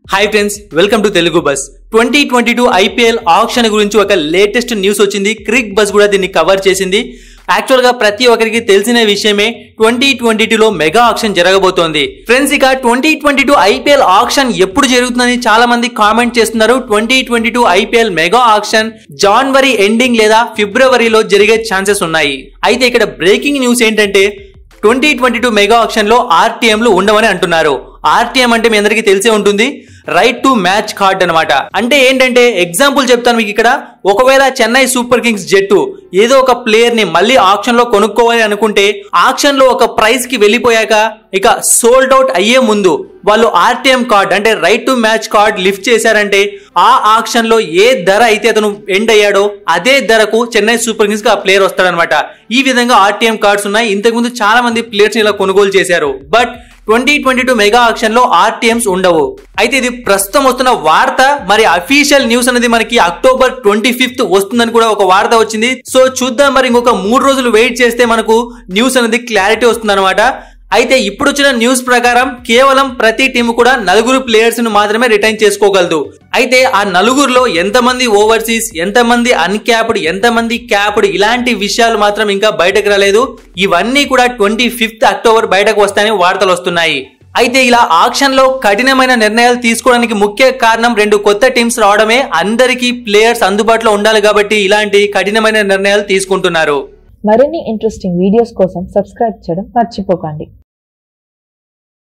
hi friends welcome to Telugu buzz twenty twenty two IPL auction గురించి ఒక latest news వచ్చింది Cricbuzz కూడా దీన్ని కవర్ చేసింది యాక్చువల్ గా ప్రతి ఒక్కరికి తెలిసిన విషయమే ట్వంటీ ట్వంటీ టూలో మెగా ఆప్షన్ జరగబోతోంది ఫ్రెండ్స్ ఇక twenty twenty two IPL auction ఎప్పుడు జరుగుతుందని చాలా మంది కామెంట్ చేస్తున్నారు twenty twenty two IPL mega auction జనవరి ఎండింగ్ లేదా ఫిబ్రవరిలో జరిగే ఛాన్సెస్ ఉన్నాయి అయితే ఇక్కడ బ్రేకింగ్ న్యూస్ ఏంటంటే ట్వంటీ ట్వంటీ టూ మెగా ఆప్షన్లో ఆర్టీఎంలు ఉండవని అంటున్నారు ఆర్టీఎం అంటే మీ అందరికీ తెలిసే ఉంటుంది రైట్ టు మ్యాచ్ కార్డ్ అన్నమాట అంటే ఏంటంటే ఎగ్జాంపుల్ చెప్తాను మీకు ఇక్కడ ఒకవేళ చెన్నై సూపర్ కింగ్స్ జట్టు ఏదో ఒక ప్లేయర్ ని మళ్ళీ ఆప్షన్ లో కొనుక్కోవాలి అనుకుంటే ఆప్షన్ లో ఒక ప్రైస్ కి వెళ్ళిపోయాక ఇక సోల్డ్ అవుట్ అయ్యే ముందు వాళ్ళు ఆర్టీఎం కార్డ్ అంటే right to match card lift చేశారంటే ఆ ఆప్షన్ లో ఏ ధర అయితే అతను ఎండ్ అయ్యాడో అదే ధరకు చెన్నై సూపర్ కింగ్స్ కి ఆ ప్లేయర్ వస్తాడనమాట ఈ విధంగా ఆర్టీఎం కార్డ్స్ ఉన్నాయి ఇంతకుముందు చాలా మంది ప్లేయర్స్ ఇలా కొనుగోలు చేశారు but twenty twenty two mega auction లో ఆర్టీఎంస్ ఉండవు అయితే ఇది ప్రస్తుతం వస్తున్న వార్త మరి అఫీషియల్ న్యూస్ అనేది మనకి అక్టోబర్ ట్వంటీ ఫిఫ్త్ వస్తుందని కూడా ఒక వార్త వచ్చింది సో చూద్దాం మరి ఇంకొక మూడు రోజులు వెయిట్ చేస్తే మనకు న్యూస్ అనేది క్లారిటీ వస్తుంది అయితే ఇప్పుడు వచ్చిన న్యూస్ ప్రకారం కేవలం ప్రతి టీం కూడా నలుగురు ప్లేయర్స్ ను మాత్రమే రిటైన్ చేసుకోగలదు అయితే ఆ నలుగురులో ఎంతమంది ఓవర్సీస్ ఎంతమంది అన్క్యాప్డ్ ఎంతమంది క్యాప్డ్ ఇలాంటి విషయాలు మాత్రం ఇంకా బయటకు రాలేదు ఇవన్నీ కూడా ట్వంటీ ఫిఫ్త్ అక్టోబర్ బయటకు వస్తాయని వార్తలు వస్తున్నాయి అయితే ఇలా ఆక్షన్ లో కఠినమైన నిర్ణయాలు తీసుకోవడానికి ముఖ్య కారణం రెండు కొత్త టీమ్స్ రావడమే అందరికీ ప్లేయర్స్ అందుబాటులో ఉండాలి కాబట్టి ఇలాంటి కఠినమైన నిర్ణయాలు తీసుకుంటున్నారు మరిన్ని ఇంట్రెస్టింగ్ వీడియోస్ కోసం సబ్స్క్రైబ్ చేయడం మర్చిపోకండి